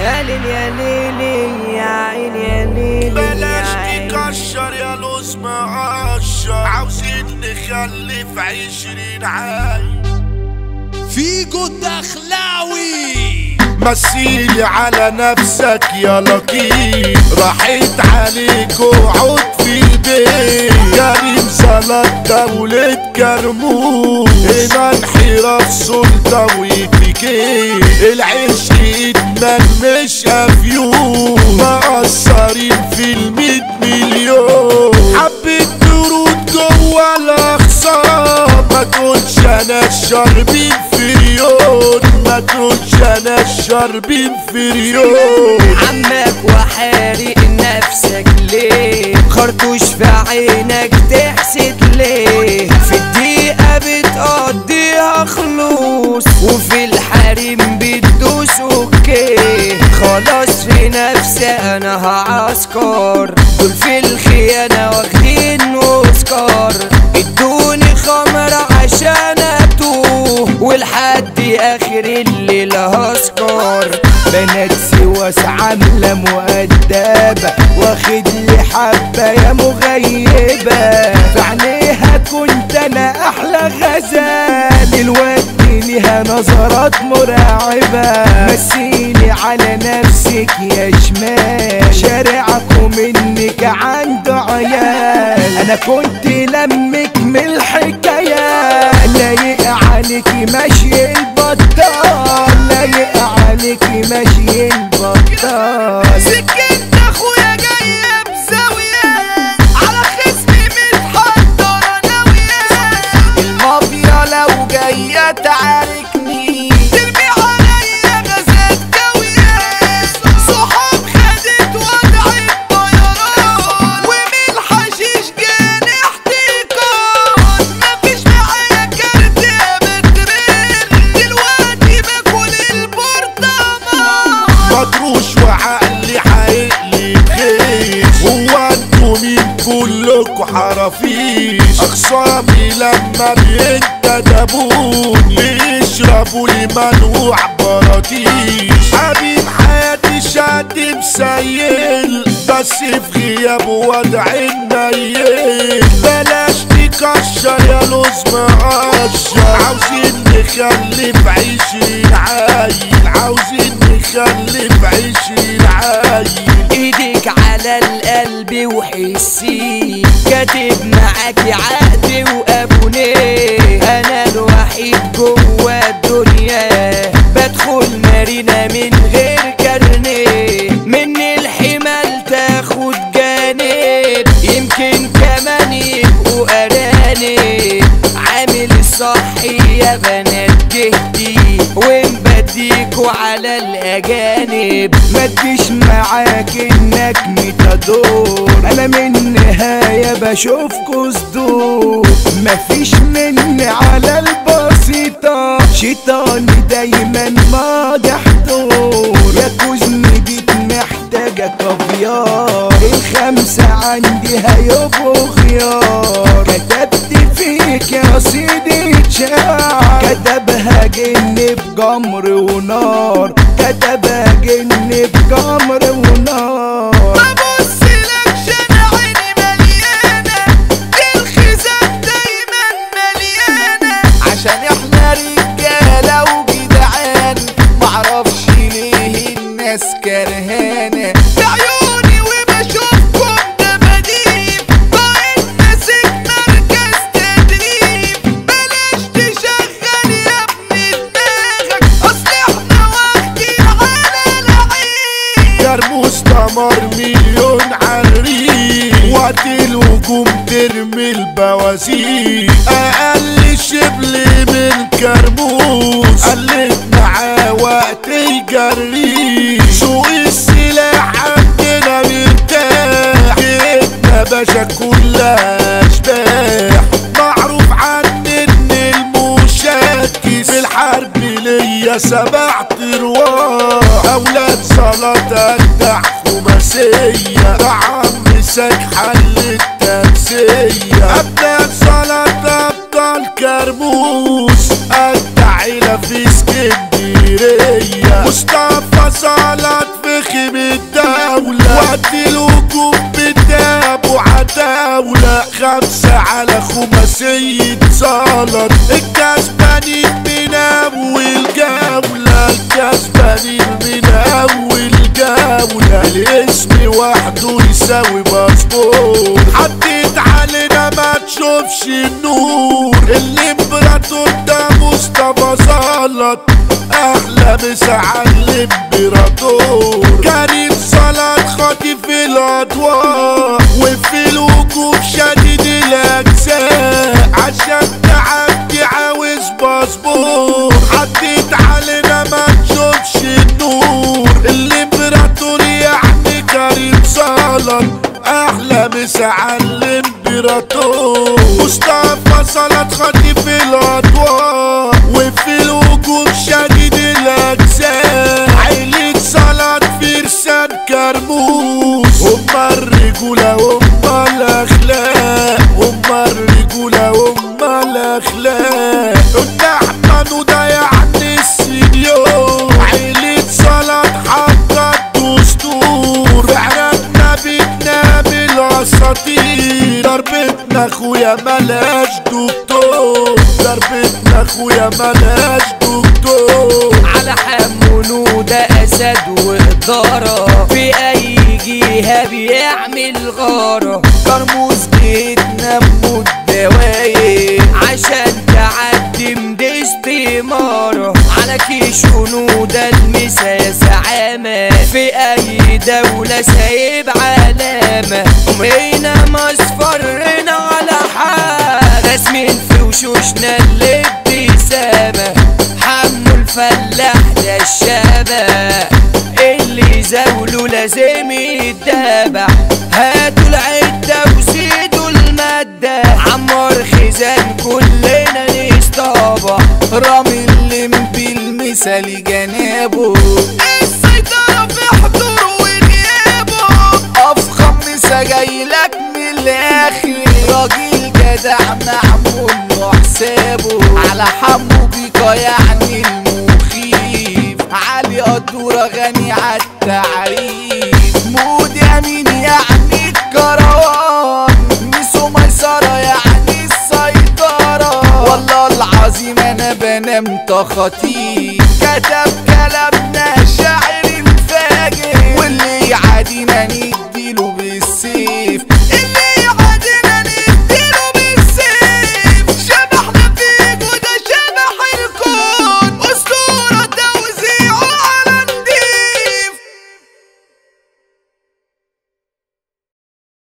يا ليل يا ليلي يا عين يا ليلي بلاش يا عين. تكشر يا لوز مقشر عاوزين نخلف عشرين عاي فيجو الدخلاوي مثيلي على نفسك يا لطيف راحت عليك وعود في البيت كريم صلاة دولة كرموز هنا انحراف سلطة ويتكي العشق ادمان مش افيون مقصرين في المية مليون حبيت ترود جوا الاخصام ما تقولش انا الشربين فريون ما تقولش انا الشربين فريون عمك وحارق نفسك ليه خرطوش في عينك تحسد ليه في الدقيقة بتقضيها خلوص وفي الحريم بتدوس اوكي خلاص في نفسي انا هعسكر دول في الخيانة واخدين اوسكار ادوني خمرة عشان اتوه ولحد اخر الليل هسكر بنات سواس عاملة مؤدبة واخد لي حبة يا مغيبة في عينيها كنت انا احلى غزال الواد ليها نظرات مرعبة مسيني على نفسك يا شمال شارعكم منك عنده عيال انا كنت لمك من الحكاية لايق عليكي ماشي البطال لايق عليكي ماشي البطال سكنت اخويا جاية بزاوية على خصمي متحضرة ناوية المافيا لو جاية تعاركني ترمي عليا غازات جاوية صحاب خدت وضع الطيران ومن الحشيش جاني احتيكار مفيش معايا كارت يا بترين دلوقتي باكل البرطمان مطروش وعقلي حقلي خير هو انتوا مين كلكوا حرافيش اخصامي لما بينتدبوني بيشربوا لي منوع براطيش حبيب حياتي شاد مسيل بس في غياب وضع النيل بلاش تكشر يا لوز مقشر عاوزين نخلف عيشين عايل عاوزين نخلف عيشين عايل ايدك على القلب وحسي كاتب معاكي عقد وابونيه انا الوحيد جوا الدنيا بدخل مارينا من غير كارنيه من الحمال تاخد جانب يمكن كمان يبقوا ارانب عامل الصح يا بنات جهدي ومبديكوا على الاجانب ما تجيش معاك انك متدور انا من النهاية بشوفكوا صدور مفيش مني على البسيطة شيطاني دايما ماضي حضور يا كوزني بيت محتاجة كافيار الخمسة عندي هيبقوا خيار كتبت فيك يا سيدي شعر كتبها جن بجمر ونار كتبها جن بجمر ونار ببص لك شان عيني مليانة الخزان دايما مليانة عشان احنا رجالة وجدعان معرفش ليه الناس كرهانة بعيوني وبشوفكم دباديب بقيت ماسك مركز تدريب بلاش تشغل يا ابني دماغك اصل احنا واخدين على العين كرموس دمر مليون عريق وقت الهجوم ترمي البوازيك اقل شبل من كرموس قلت معاه وقت يجري سوق السلاح عندنا مرتاح جيتنا باشا كلها اشباح معروف عن ان المشاكس في الحرب ليا سبع ارواح اولاد صلاة اجدع خماسية طعم مسك حل التمسية ابناء صلاة ابطال كرموس اجدع عيلة في اسكندرية مصطفى صلاة وقت الهجوم بتاب وعتاولة خمسة على خماسية زلط الكسبانين من أول جولة الكسبانين من أول جولة الاسم وحده يساوي باسبور حطيت علينا ما تشوفش النور الامبراطور ده مصطفى زلط احلى مسا على الامبراطور كريم صلاة خاطف الادوار وفي الوقوف شديد الاجزاء عشان تعدي عاوز باسبور حطيت علينا ما تشوفش النور الامبراطور يعني كريم صلاة احلى مسا على الامبراطور مصطفى صلاة خاطف الادوار وفي الوجوه شديد الاجزاء عيلة صلاة فرسان كرموز هما الرجولة هما الاخلاق هما الرجولة هما الاخلاق النحمن وده يعني السنيور عيلة صلاة حقق دستور فعرفنا بننام الاساطير ضربتنا اخويا ملاش دكتور ضربتنا اخويا ملاش دكتور على حمونه ده اسد واداره في اي جهه بيعمل غاره كرموز جيتنا نموت دوايق عشان تعدي مدي استماره على كيشونو ده المسا يا زعامه في اي دوله سايب علامه عمرنا ما اصفرنا على حد رسمين في وشوشنا الابتسامه حمو الفلاح ده الشبح اللي زاوله لازم يتدبح هاتوا العدة وزيدوا المادة عمار خزان كلنا نصطبح رامي اللمبي المثالي جنابه السيطرة في حضور وغيابه افخم مسا جايلك من الاخر راجل جدع معمول له حسابه على حمو بيكا يعني المخيف علي قدورة غني عالتعريف مود يمين يعني الكروان ميسو ميسرة يعني السيطرة والله العظيم انا بنام تخطيف كتبت